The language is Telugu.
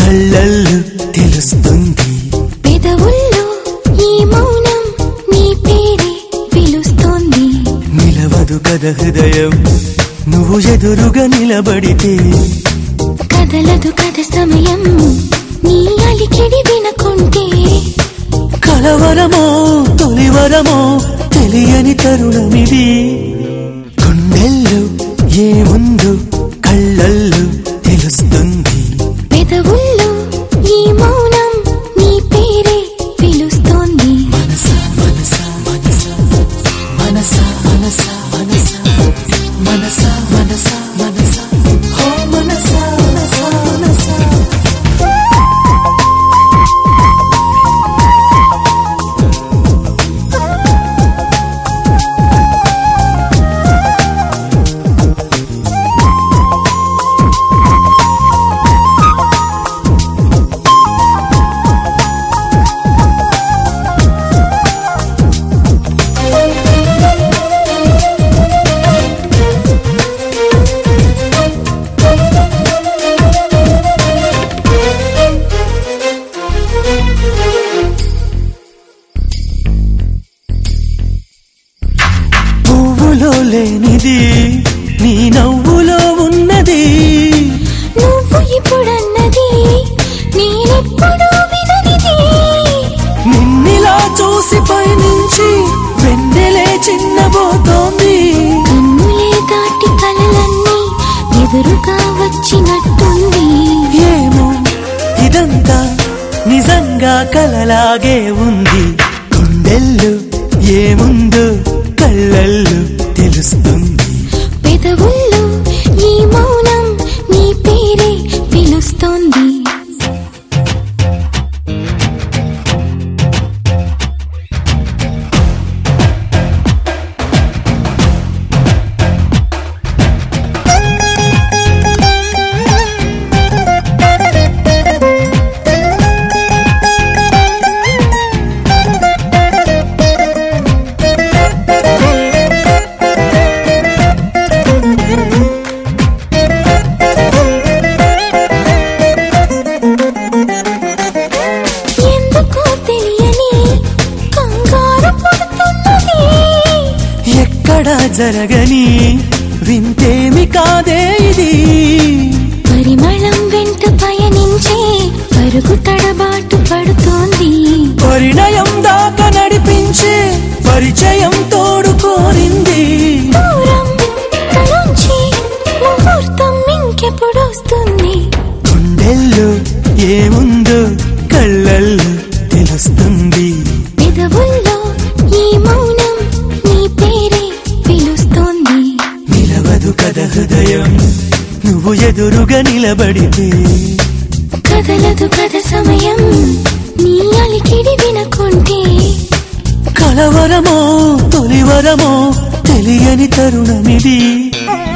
కళ్ళల్లో తెలుస్తుంది పెదవుల్లో ఈ మౌనం నీ పేరే పిలుస్తోంది నిలవదు కథ హృదయం నువ్వు ఎదురుగా నిలబడితే కదలదు కథ సమయం నీ అలికిడి వినకుంటే కలవరమో తొలివరమో తెలియని తరుణమిది గుండెల్లో ఏముందో కళ్ళల్లో తెలుస్తుంది పెదవుల్లో ఈ మౌనం నీ పేరే పిలుస్తోంది మనసా మనసా మనసా మనసా మనసా మనసా మనసా మనసా మనసా హో మనసా మనసా మనసా పువ్వులో లేనిది నీ నవ్వులో ఉన్నది నువ్వు ఇప్పుడన్నది నేనెప్పుడూ విననిది నిన్నిలా చూసి పైనుంచి వెన్నెలే చిన్నబోతోంది కన్నులే దాటి కలలన్నీ ఎదురుగా వచ్చినట్టుంది ఏమో ఇదంతా నిజంగా కలలాగే ఉంది గుండెల్లో ఏముందో కళ్ళల్లో తెలుస్తుంది పెదవుల్లో ఈ మౌనం నీ పేరే పిలుస్తోంది ఎందుకో తెలియని కంగారు పడుతున్నది ఎక్కడా జరగని వింతేమి కాదే ఇది పరిమళం వెంట పయనించే పరుగు తడబాటు పడుతోంది పరిణయం దాకా నడిపించే పరిచయం తోడు కోరింది దూరం తలొంచి ముహూర్తం ఇంకెప్పుడొస్తుంది గుండెల్లో ఏముందో కళ్ళల్లో తెలుస్తుంది పెదవుల్లో ఈ మౌనం నీ పేరే పిలుస్తోంది నిలవదు కథ హృదయం నువ్వు ఎదురుగా నిలబడితే కదలదు కథ సమయం నీ అలికిడి వినకుంటే కలవరమో తొలివరమో తెలియని తరుణమిది